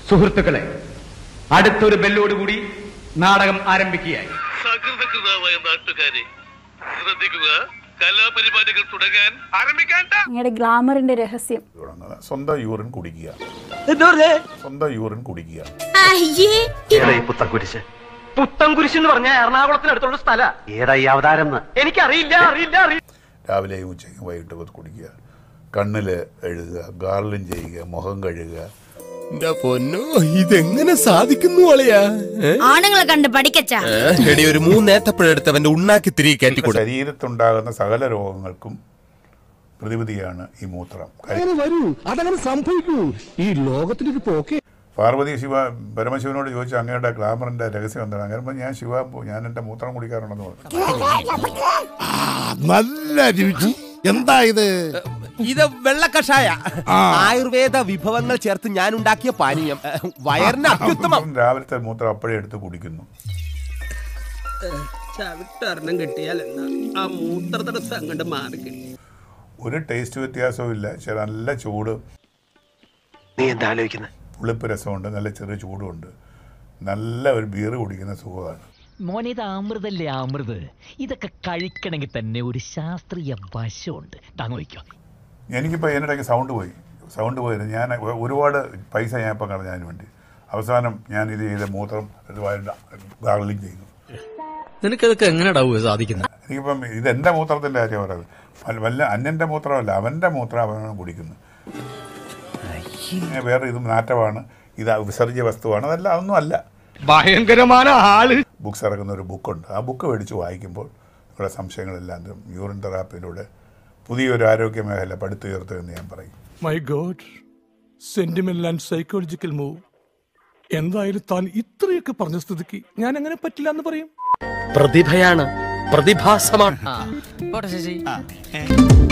സുഹൃത്തുക്കളെ അടുത്തൊരു ബെല്ലോടുകൂടി നാടകം ആരംഭിക്കുകയായി സകൃതകൃതമായ നാട്ടുകാരെ ശ്രദ്ധിക്കുക കലാപരിപാടികൾ തുടങ്ങാൻ ആരംഭിക്കാൻ അങ്ങയുടെ ഗ്ലാമറിന്റെ രഹസ്യം തുടങ്ങുന്നത് സ്വന്തം യൂറിൻ കുടിക്കുക സ്വന്തം യൂറിൻ കുടിക്കുക പുത്തൻകുരിശ് പുത്തൻകുരിശ് എന്ന് പറഞ്ഞ എറണാകുളത്തിനടുത്തുള്ള സ്ഥല ഏതാ ഈ അവതാരം എനിക്കറിയില്ല അറിയില്ല അറിയില്ല രാവിലെയും ഉച്ചയ്ക്കും വൈകിട്ടും അത് കുടിക്കുക കണ്ണിൽ എഴുതുക ഗാർലിൻ ചെയ്യുക മുഖം കഴുകുക എന്റെ പൊന്നോ ഇതെങ്ങനെ സാധിക്കുന്നു അളിയാ ഏ? ആണുങ്ങളെ കണ്ട് പഠിക്കച്ച ഏ, എടി ഒരു മൂന്നേത്തപ്പഴെടുത്ത് അവന്റെ ഉണ്ണാക്കി തിരികെ കയറ്റിക്കൊടു ശരീരത്തുണ്ടാകുന്ന സകല രോഗങ്ങൾക്കും പ്രതിവിധിയാണ് ഈ മൂത്രം കാര്യം വരൂ അതങ്ങനെ സംഭവിക്കൂ ഈ ലോകത്തിന്റെ പോക്കേ പാർവതി ശിവ പരമശിവനോട് ചോദിച്ചു അങ്ങയുടെ ഗ്ലാമറിന്റെ രഹസ്യം എന്താണ് അങ്ങനെ പറഞ്ഞു, ഞാൻ ശിവ ഞാൻ എന്റെ മൂത്രം കുടിക്കാറുണ്ടെന്ന് പറഞ്ഞു നല്ല രുചി എന്താ ഇത് ഇത് വെള്ളക്കഷായ ആയുർവേദ വിഭവങ്ങൾ ചേർത്ത് ഞാൻ ഉണ്ടാക്കിയ പാനീയം ഏ, വയറിന് അത്യുത്തമം രാവിലത്തെ മൂത്രം അപ്പോഴേ എടുത്ത് കുടിക്കുന്നു ചവിട്ടൊരെണ്ണം കിട്ടിയാൽ എന്താ ആ മൂത്രത്തടസ്സം അങ്ങോട്ട് മാറി കിട്ടി ഒരു ടേസ്റ്റ് വ്യത്യാസവും ഇല്ല പക്ഷെ നല്ല ചൂട് നീ എന്താ ആലോചിക്കുന്നത് പുളിപ്പ് രസമുണ്ട് നല്ല ചെറിയ ചൂടുമുണ്ട് നല്ല ഒരു ബീർ കുടിക്കുന്ന സുഖമാണ് മോനെ ഇത് അമൃതല്ലേ അമൃത് ഇതൊക്കെ കഴിക്കണമെങ്കിൽ തന്നെ ഒരു ശാസ്ത്രീയ വശമുണ്ട് താങ്ങ് വയ്ക്കോ എനിക്കിപ്പോൾ ഇതിനിടയ്ക്ക് സൗണ്ട് പോയി സൗണ്ട് പോയത് ഞാൻ ഒരുപാട് പൈസ ഞാൻ ഇപ്പം കളഞ്ഞു അതിന് വേണ്ടി അവസാനം ഞാൻ ഇത് ചെയ്ത മൂത്രം ഗാർലിംഗ് ചെയ്യുന്നു നിനക്കതൊക്കെ എങ്ങനെയാടാവുക സാധിക്കുന്നത് എനിക്കിപ്പം ഇത് എൻ്റെ മൂത്രത്തിൻ്റെ കാര്യം പറയുന്നത് വല്ല- വല്ല അന്യൻ്റെ മൂത്രമല്ല അവൻ്റെ മൂത്രം അവനാണ് കുടിക്കുന്നത് ഏ, വേറെ ഇതും നാറ്റമാണ് ഇത് വിസർജ്യ വസ്തുവാണ് അതല്ല അതൊന്നും അല്ല ഭയങ്കരമായ ആള് ബുക്സ് ഇറങ്ങുന്ന ഒരു ബുക്കുണ്ട് ആ ബുക്ക് മേടിച്ച് വായിക്കുമ്പോൾ നിങ്ങളുടെ സംശയങ്ങളെല്ലാം തീരും. യൂറിൻ തെറാപ്പിയിലൂടെ പുതിയൊരു ആരോഗ്യ മേഖല പടുത്തുയർത്തു എന്ന് ഞാൻ പറയും my god sentimental and psychological move എന്തായാലും താൻ ഇത്രയൊക്കെ പറഞ്ഞ സ്ഥിതിക്ക് ഞാൻ അങ്ങനെ പറ്റില്ല എന്ന് പറയും പ്രതിഭയാണ് പ്രതിഭാസമാണ് പോട്ടെ ശശി